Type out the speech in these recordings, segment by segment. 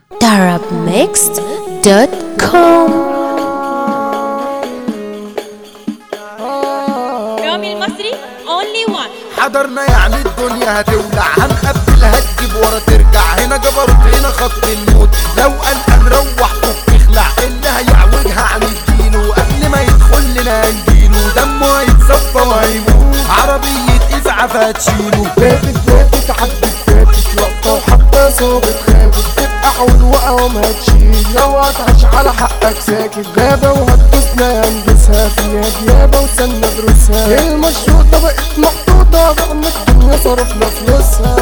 arabmixed.com رامي المصري only one حضرنا يعني الدنيا هتولع هنقبل هتجيب ورا ترجع هنا جبروت هنا خط الموت لو قلقان روح فك اخلع اللي هيعوجها عن الدينه قبل ما يدخل لنا هنجيله دمه هيتصفى وهيموت عربية اسعاف هتشيله فاتت فاتت عدت فاتت لقطة وحتى صابت خابت تبقى عود وقوام هتشيل لو هتعش على حقك ساكت غابة وهتدوسنا هندوسها فيها ديابة وسنة دروسها المشروطة بقت محطوطة بعنا الدنيا صرفنا فلوسها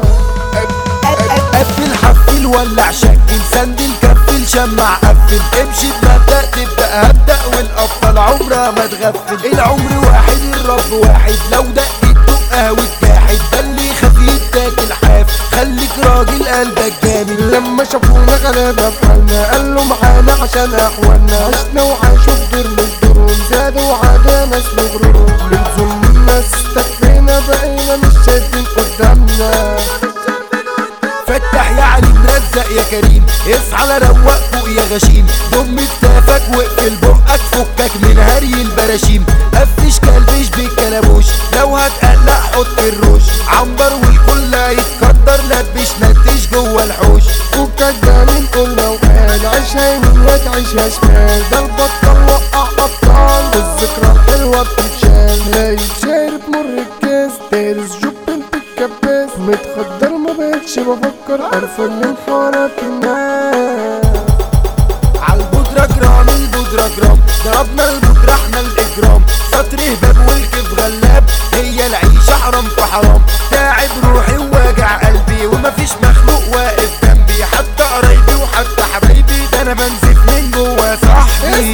قفل حفل ولع شكل سندل كفل شمع قفل امشي بمبدأ تبدأ هبدأ والأبطال عمرها ما تغفل العمر واحد الرب واحد لو دقت دقها وتجاحد ده اللي خفيف تاكل حاف خليك راجل قلبك جامد لما شافونا غلابة في حالنا قالوا معانا عشان احوالنا عشنا وعاشوا في دور من الدروم زادوا وعادا ناس مغرور من ظلم الناس استكفينا بقينا مش شايفين قدامنا فتح يا علي مرزق يا كريم اصحى على روق فوق يا غشيم ضم كتافك واقفل بقك فكك من هري البراشيم قفش كلبش بالكلبوش لو هتقلق حط الروش عنبر والكل هيتقدر لبش نتش جوه الحوش فكك ده من قلنا وقال عيشها يمين يا تعيشها شمال ده البطل وقع ابطال الذكرى الحلوه بتتشال لايق شارب مر الكاس دارس جوب بنت الكباس متخدر ما بقتش بفكر قرفان من حوارات الناس عالبودرة جرام البودرة جرام ضربنا البودرة احنا الاجرام سطر باب والكيف غلاب هي العيشة حرام في حرام تعب روحي وواجع قلبي ومفيش مخلوق واقف جنبي حتى قرايبي وحتى حبايبي ده انا بنزف من جوا صاحبي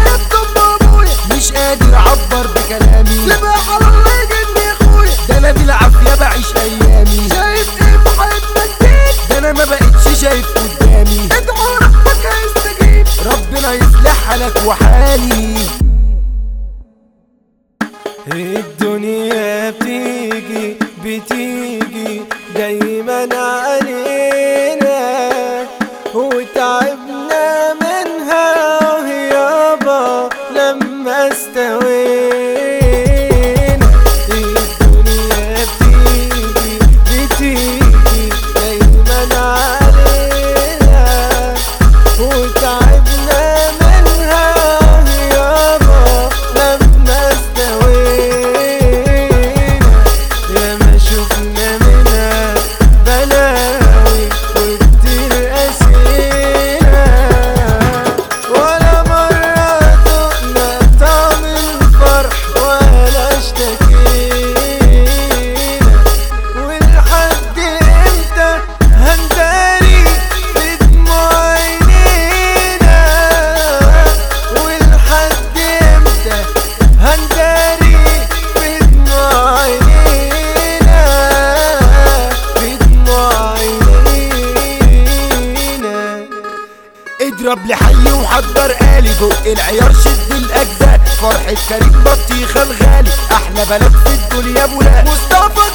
مش قادر اعبر بكلامي سيبها على الله يجني اخويا ده انا بالعافية بعيش ايامي شايف ايه في حياتنا جديد ده انا ما بقتش شايف قدامي ادعوا ربك هيستجيب ربنا يصلح حالك وحالي الدنيا بتيجي بتيجي دايما علينا وتعبنا منها يابا لما استوينا الدنيا بتيجي بتيجي دايما علينا وتعبنا منها يابا لما استوينا يا ما شفنا منها بلاوي وكتير قسينا ولا مرة دقنا طعم الفرح ولا اشتكينا ولحد امتى هنداري في دموع عينينا ولحد امتى هنداري في دموع عينينا في دموع عينينا اضرب لحي وحضر آلي دق العيار شد الأجزاء فرحة كريم بطيخة الغالي أحلى بلد في الدنيا بولاق مصطفى